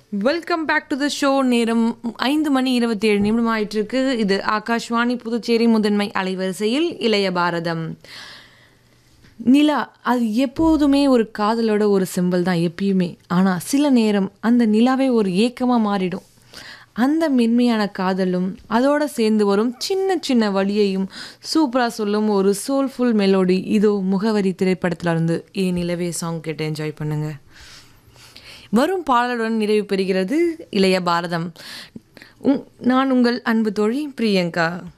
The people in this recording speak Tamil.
welcome back to the show நேரம் ஐந்து மணி இருபத்தி ஏழு நிமிடம் ஆயிட்டிருக்கு இது ஆகாஷ்வாணி புதுச்சேரி முதன்மை அலைவரிசையில் இளைய பாரதம் நிலா அது எப்போதுமே ஒரு காதலோட ஒரு சிம்பல் தான் எப்பயுமே ஆனால் சில நேரம் அந்த நிலாவே ஒரு ஏக்கமாக மாறிடும் அந்த மென்மையான காதலும் அதோட சேர்ந்து வரும் சின்ன சின்ன வழியையும் சூப்பராக சொல்லும் ஒரு சோல்ஃபுல் மெலோடி இதோ முகவரி திரைப்படத்துல இருந்து ஏ நிலவே சாங் கேட்டு என்ஜாய் பண்ணுங்க வரும் பாடலுடன் நிறைவு பெறுகிறது இளைய பாரதம் உங்- நான் உங்கள் அன்பு தோழி பிரியங்கா